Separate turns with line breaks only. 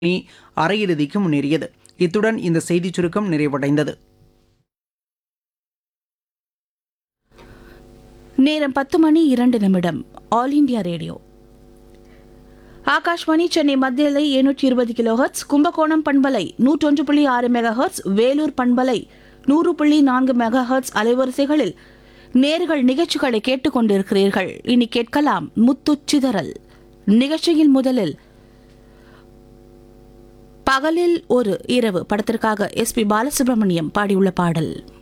அணி அரையிறுதிக்கு முன்னேறியது இத்துடன் இந்த செய்திச் சுருக்கம் நிறைவடைந்தது
நேரம் பத்து மணி இரண்டு நிமிடம் all India radio Akashvani Chennai மத்தியலை எழுநூற்றி இருபது கிலோ ஹெர்ட்ஸ் கும்பகோணம் பண்பலை நூற்றொன்று புள்ளி ஆறு மெகா ஹெர்ட்ஸ் வேலூர் பண்பலை நூறு புள்ளி நான்கு மெகா ஹெர்ட்ஸ் அலைவரிசைகளில் நேர்கள் நிகழ்ச்சிகளை கேட்டுக்கொண்டிருக்கிறீர்கள் இனி கேட்கலாம் முத்துச்சிதறல் நிகழ்ச்சியில் முதலில் பகலில் ஒரு இரவு படத்திற்காக எஸ் பி பாலசுப்ரமணியம் பாடியுள்ள பாடல்